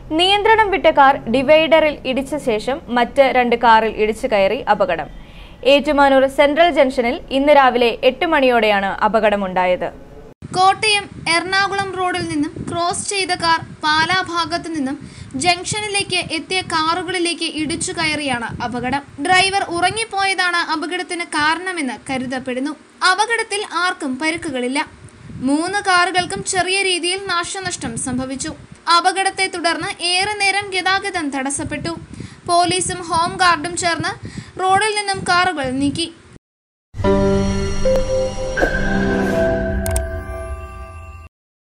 നിയന്ത്രണം വിട്ട കാർ ഡിവൈഡറിൽ ഇടിച്ച ശേഷം മറ്റ് രണ്ട് കാറിൽ ഇടിച്ചു കയറി അപകടം ഏറ്റുമാനൂർ സെൻട്രൽ ജംഗ്ഷനിൽ ഇന്ന് രാവിലെ എട്ട് മണിയോടെയാണ് അപകടമുണ്ടായത് കോട്ടയം എറണാകുളം റോഡിൽ നിന്നും ക്രോസ് ചെയ്ത കാർ പാലാ ഭാഗത്തു നിന്നും ജംഗ്ഷനിലേക്ക് എത്തിയ കാറുകളിലേക്ക് ഇടിച്ചു കയറിയാണ് അപകടം ഡ്രൈവർ ഉറങ്ങിപ്പോയതാണ് അപകടത്തിന് കാരണമെന്ന് കരുതപ്പെടുന്നു അപകടത്തിൽ ആർക്കും പരിക്കുകളില്ല മൂന്ന് കാറുകൾക്കും ചെറിയ രീതിയിൽ നാശനഷ്ടം സംഭവിച്ചു അപകടത്തെ തുടർന്ന് ഏറെ നേരം ഗതാഗതം തടസ്സപ്പെട്ടു പോലീസും ഹോം ഗാർഡും ചേർന്ന് റോഡിൽ നിന്നും കാറുകൾ നീക്കി